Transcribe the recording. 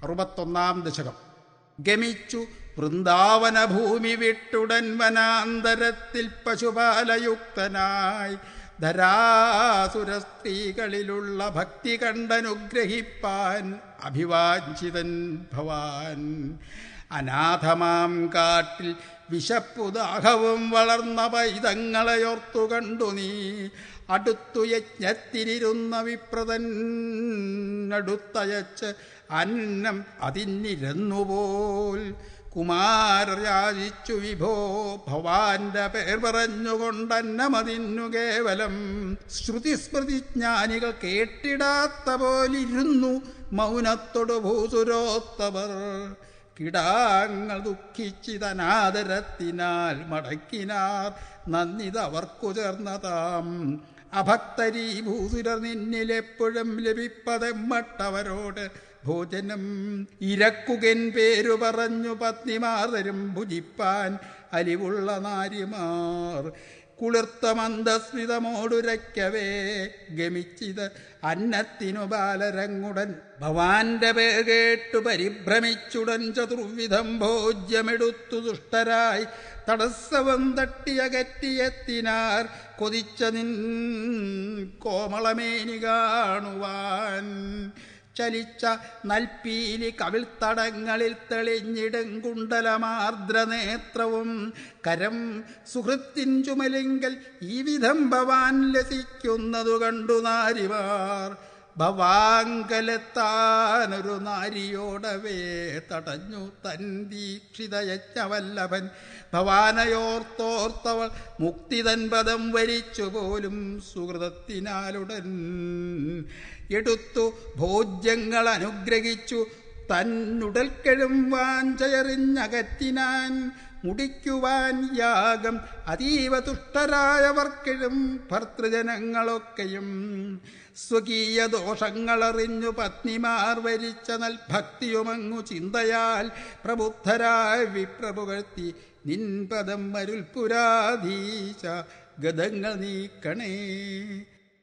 അറുപത്തൊന്നാം ദശകം ഗമിച്ചു വൃന്ദാവന ഭൂമി വിട്ടുടൻ വനാന്തരത്തിൽ പശുപാലയുക്തനായി ധരാസുര സ്ത്രീകളിലുള്ള ഭക്തി കണ്ടനുഗ്രഹിപ്പാൻ അഭിവാഞ്ചിതൻ ഭവാൻ അനാഥമാം കാട്ടിൽ വിശപ്പുദാഹവും വളർന്ന പൈതങ്ങളെയോർത്തു കണ്ടു നീ അടുത്തു യജ്ഞത്തിനിരുന്ന വിപ്രതൻ അടുത്തയച്ച് അന്നം അതിന്നിരന്നുപോൽ കുമാരരാജിച്ചു വിഭോ ഭവാന്റെ പേർ പറഞ്ഞുകൊണ്ടന്നമതിന്നു കേവലം ശ്രുതിസ്മൃതിജ്ഞാനികൾ കേട്ടിടാത്ത പോലിരുന്നു മൗനത്തോടു ഭൂസുരോത്തവർ കിടാങ്ങൾ ദുഃഖിച്ചിതനാദരത്തിനാൽ മടക്കിനാർ നന്ദിതവർക്കു ചേർന്നതാം അഭക്തരീ ഭൂസുരർ നിന്നിലെപ്പോഴും ലഭിപ്പതെമ്മട്ടവരോട് ഭോജനം ഇരക്കുകൻ പേരു പറഞ്ഞു പത്നിമാതരും ഭുജിപ്പാൻ അലിവുള്ള നാരിമാർ കുളിർത്ത മന്ദസ്മിതമോടുരയ്ക്കവേ ഗമിച്ചിത് അന്നത്തിനു ബാലരങ്ങുടൻ ഭവാന്റെ പേർ കേട്ടു പരിഭ്രമിച്ചുടൻ ചതുർവിധം ഭോജ്യമെടുത്തു ദുഷ്ടരായി തടസ്സവം തട്ടിയകറ്റിയെത്തിനാർ കൊതിച്ച നിൻ കോമളമേനി കാണുവാൻ ചലിച്ച നൽപ്പീലി കവിൾത്തടങ്ങളിൽ തെളിഞ്ഞിടും കുണ്ടലമാർദ്രനേത്രവും കരം സുഹൃത്തിൻ ചുമലിങ്കൽ ഈ വിധം ഭവാൻ ലസിക്കുന്നതു കണ്ടു നാരിമാർ ഭവാങ്കലെത്താനൊരു നാരിയോടവേ തടഞ്ഞു തൻ ദീക്ഷിതയജ്ഞവല്ലഭൻ ഭവാനയോർത്തോർത്തവൾ മുക്തിതൻ പദം വരിച്ചു പോലും സുഹൃതത്തിനാലുടൻ എടുത്തു ഭോജ്യങ്ങൾ അനുഗ്രഹിച്ചു തന്നുടൽക്കഴും വാഞ്ചയറിഞ്ഞകറ്റിനാൻ മുടിക്കുവാൻ യാഗം അതീവ തുഷ്ടരായവർക്കിഴും ഭർത്തൃജനങ്ങളൊക്കെയും സ്വകീയ ദോഷങ്ങളറിഞ്ഞു പത്നിമാർ വരിച്ച നൽഭക്തിയുമങ്ങു ചിന്തയാൽ പ്രബുദ്ധരായ വിപ്രപുകഴ്ത്തി നിൻപദം മരുൽപുരാധീശ ഗതങ്ങൾ നീക്കണേ